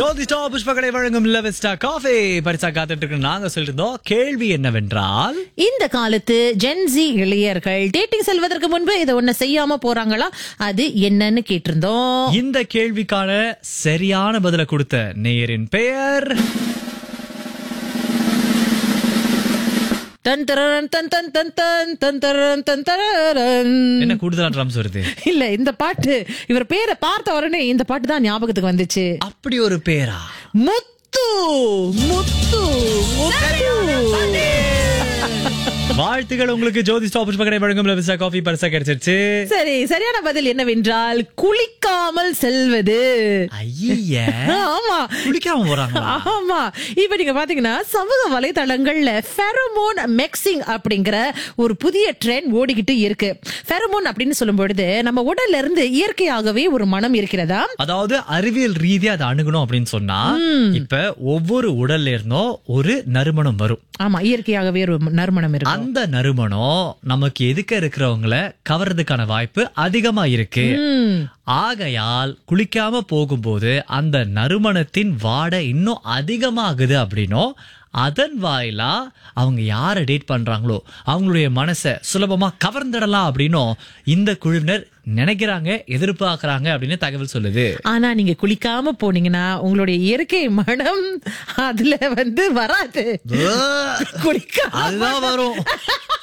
ஜோதி stop புஷ்பகடை வழங்கும் Levista coffee பரிசா காத்துட்டு இருக்கு நாங்க சொல்லிருந்தோம் கேள்வி என்னவென்றால் இந்த காலத்து ஜென்சி இளையர்கள் டேட்டிங் செல்வதற்கு முன்பு இதை ஒண்ணு செய்யாம போறாங்களா அது என்னன்னு கேட்டிருந்தோம் இந்த கேள்விக்கான சரியான பதில கொடுத்த நேயரின் பெயர் தன் தரன் தன் தன் தன் தன் தன் தரன் தன் தரன் என்ன கூடுதலா ட்ரம்ஸ் வருது இல்ல இந்த பாட்டு இவர் பேரை பார்த்த உடனே இந்த பாட்டு தான் ஞாபகத்துக்கு வந்துச்சு அப்படி ஒரு பேரா முத்து முத்து முத்து வாழ்த்துக்கள் உங்களுக்கு ஜோதி ஸ்டாப் புஷ்பகடை வழங்கும் லெவஸ்டா காஃபி பரிசா கிடைச்சிருச்சு சரி சரியான பதில் என்னவென்றால் குளிக்காமல் செல்வது ஐய ஆமா குளிக்காம போறாங்களா ஆமா இப்ப நீங்க பாத்தீங்கன்னா சமூக வலைதளங்கள்ல ஃபெரோமோன் மெக்சிங் அப்படிங்கிற ஒரு புதிய ட்ரெண்ட் ஓடிக்கிட்டு இருக்கு ஃபெரோமோன் அப்படின்னு சொல்லும் பொழுது நம்ம உடல்ல இருந்து இயற்கையாகவே ஒரு மனம் இருக்கிறதா அதாவது அறிவியல் ரீதியா அதை அணுகணும் அப்படின்னு சொன்னா இப்ப ஒவ்வொரு உடல்ல இருந்தும் ஒரு நறுமணம் வரும் ஆமா இயற்கையாகவே ஒரு நறுமணம் இருக்கு அந்த நறுமணம் நமக்கு எதுக்க இருக்கிறவங்கள கவர்றதுக்கான வாய்ப்பு அதிகமா இருக்கு ம். ஆகையால் குளிக்காம போகும்போது அந்த நறுமணத்தின் வாடை இன்னும் அதிகமாகுது அப்படின்னும் அதன் வாயிலா அவங்க யாரை டேட் பண்றாங்களோ அவங்களுடைய மனசை சுலபமா கவர்ந்துடலாம் அப்படின்னும் இந்த குழுவினர் நினைக்கிறாங்க எதிர்பார்க்கறாங்க அப்படின்னு தகவல் சொல்லுது ஆனா நீங்க குளிக்காம போனீங்கன்னா உங்களுடைய இயற்கை மனம் அதுல வந்து வராது குளிக்க அதுதான் வரும்